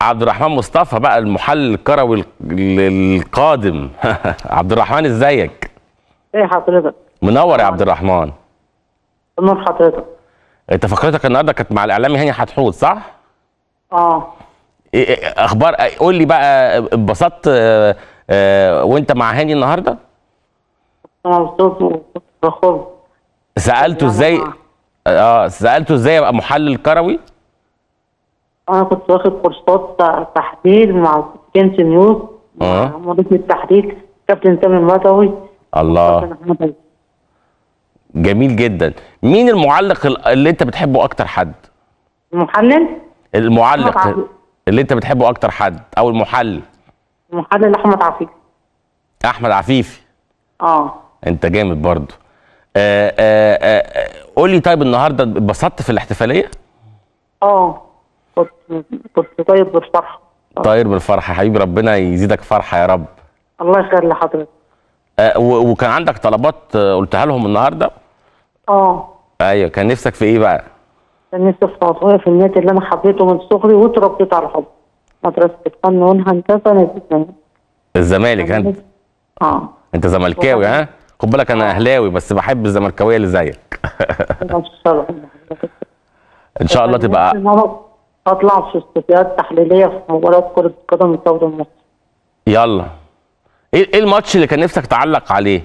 عبد الرحمن مصطفى بقى المحلل الكروي ال- القادم عبد الرحمن ازيك ايه حضرتك منور يا عبد الرحمن نور حضرتك انت فقرتك النهارده كانت مع الاعلامي هاني حتحوت صح اه إيه إيه اخبار قول لي بقى اتبسطت آه، آه، وانت مع هاني النهارده انا مبسوط وكنت فخور سالته ازاي اه سالته ازاي ابقى محلل كروي انا كنت واخد كورسات ت- تحليل مع كنس نيوز آه. مع مدير التحليل كابتن سامي المدوي الله كابتن احمد عيد. جميل جدا مين المعلق ال- اللي انت بتحبه اكتر حد المحلل المعلق أحمد عبد- اللي انت بتحبه اكتر حد او المحلل المحلل احمد عفيف احمد عفيفي اه انت جامد برضه آه آه آه قول لي طيب النهارده اتبسطت في الاحتفاليه اه كنت كنت طيب بالفرحه طاير بالفرحه يا حبيبي ربنا يزيدك فرحه يا رب الله يخلي لحضرتك آه و- وكان عندك طلبات آه، قلتها لهم النهارده اه ايوه كان نفسك في ايه بقى كان نفسي في عضوية في النادي اللي انا حبيته من صغري واتربيت على حب مدرسة الفن والهندسة نادي الزمالك الزمالك انت اه انت زملكاوي ها خد بالك انا اهلاوي بس بحب الزملكاويه اللي زيك ما شاء الله ان شاء الله تبقى إن أنا اطلع في استوديوهات تحليليه في مباراه كره قدم الدوري المصري يلا ايه ايه الماتش اللي كان نفسك تعلق عليه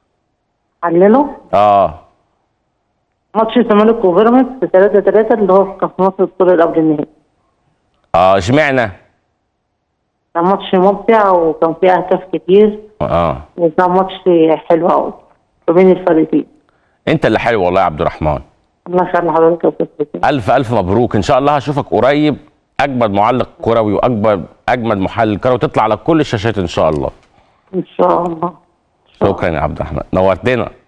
حلله اه ماتش الزمالك وبيراميدز في 3 3 اللي هو كان في مصر الدور اللي قبل النهائي اه اشمعنى كان ماتش ممتع وكان فيه اهداف كتير اه وكان ماتش حلو قوي ما بين الفريقين انت اللي حلو والله يا عبد الرحمن الله يخلي حضرتك يا أستاذ الف الف مبروك ان شاء الله هشوفك قريب اجمد معلق كروي واكبر اجمد محلل كروي وتطلع على كل الشاشات ان شاء الله ان شاء الله شكرا يا عبد الرحمن نورتنا